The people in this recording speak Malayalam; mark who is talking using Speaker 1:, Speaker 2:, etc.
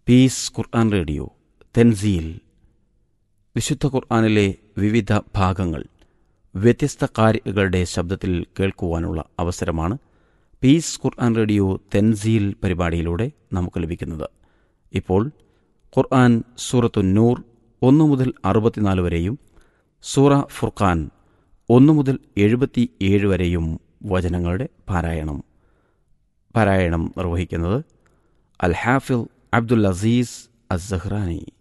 Speaker 1: പീസ് ഖുർആൻ റേഡിയോ തെൻസീൽ വിശുദ്ധ ഖുർആനിലെ വിവിധ ഭാഗങ്ങൾ വ്യത്യസ്ത കാര്യങ്ങളുടെ ശബ്ദത്തിൽ കേൾക്കുവാനുള്ള അവസരമാണ് പീസ് ഖുർആൻ റേഡിയോ തെൻസീൽ പരിപാടിയിലൂടെ നമുക്ക് ലഭിക്കുന്നത് ഇപ്പോൾ ഖുർആൻ സൂറത്തു നൂർ ഒന്നു മുതൽ അറുപത്തിനാല് വരെയും സൂറ ഫുർഖാൻ ഒന്നു മുതൽ എഴുപത്തി ഏഴ് വരെയും വചനങ്ങളുടെ പാരായണം പാരായണം നിർവഹിക്കുന്നത് അൽ ഹാഫിൽ അബ്ദുൽ അസീസ് അസ്സഹ്റാനി